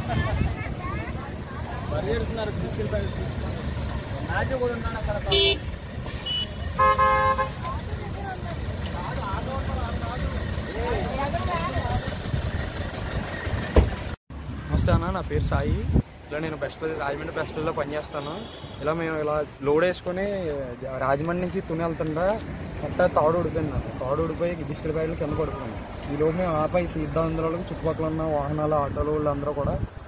పరిగెడుతున్నారు తీసుకెళ్ళి నాటి కూడా ఉన్నాను అక్కడ నమస్తే అన్న నా పేరు సాయి ఇలా నేను బెస్ట్ రాజమండ్రి బెస్ట్ లో పనిచేస్తాను ఇలా మేము ఇలా లోడ్ వేసుకొని జ- రాజమండ్రి నుంచి తుని వెళ్తుంటా కరెక్ట్గా తాడు ఊడిపోయింది నాకు తాడు ఊడిపోయి బిస్కెట్ ప్యాకెట్లు కింద పడిపోయింది ఈ లోపు మేము ఆపై తీద్దాం అందులో చుట్టుపక్కల ఉన్న వాహనాలు ఆటోలు వాళ్ళందరూ కూడా